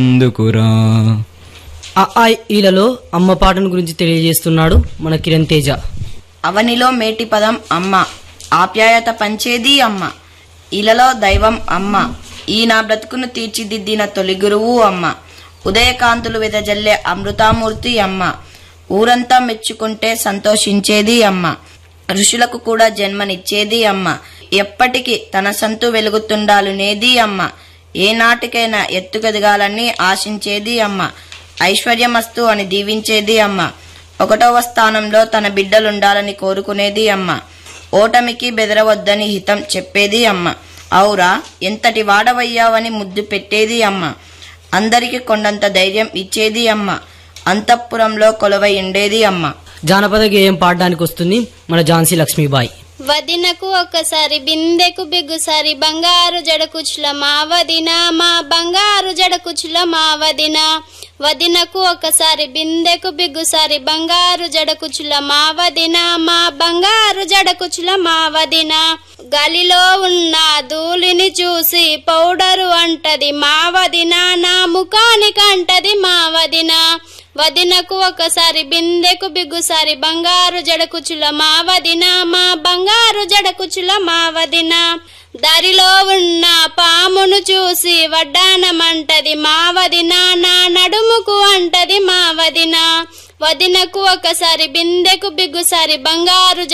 ఎందుకురా ఆ ఆ ఈలలో అమ్మ పాటను గురించి తెలియజేస్తున్నాడు మన కిరణ్ తేజ అవనిలో మేటి పదం అమ్మ ఆప్యాయత పంచేది అమ్మ ఇలలో దైవం అమ్మ ఈ నా బ్రతుకును తీర్చిదిద్దిన తొలి గురువు అమ్మ ఉదయకాంతులు వెదజల్లే అమృతామూర్తి అమ్మ ఊరంతా మెచ్చుకుంటే సంతోషించేది అమ్మ ఋషులకు కూడా జన్మనిచ్చేది అమ్మ ఎప్పటికీ తన సంతు వెలుగుతుండాలునేది అమ్మ ఏ నాటికైనా ఎత్తుకెదగాలని ఆశించేది అమ్మ ఐశ్వర్యమస్తు అని దీవించేది అమ్మ ఒకటవ స్థానంలో తన బిడ్డలుండాలని కోరుకునేది అమ్మ ఓటమికి బెదరవద్దని హితం చెప్పేది అమ్మ ఔరా ఎంతటి వాడవయ్యావని ముద్దు పెట్టేది అమ్మ అందరికి కొండంత ధైర్యం ఇచ్చేది అమ్మ అంతఃపురంలో కొలవై ఉండేది అమ్మ జానపద గేయం పాడడానికి వస్తుంది మన ఝాన్సీ లక్ష్మీబాయి వదినకు ఒకసారి బిందెకు బిగ్గుసారి బంగారు జడకుచుల మా వదిన మా బంగారు జడకుచుల మా వదిన వదినకు ఒకసారి బిందెకు బిగ్గుసారి బంగారు జడకుచుల మా వదిన మా బంగారు జడకుచుల మా వదిన గాలిలో ఉన్న ధూళిని చూసి పౌడరు అంటది మా వదిన నా ముఖానికి అంటది మా వదిన వదినకు ఒకసారి బిందెకు బిగ్గుసారి బంగారు జడకుచుల మా వదిన మా బంగారు జడకుచుల మా వదిన దారిలో ఉన్న పామును చూసి వడ్డానమంటది మా వదిన నా నడుముకు అంటది మా వదిన వదినకు ఒకసారి బిందెకు బిగ్గుసారి బంగారు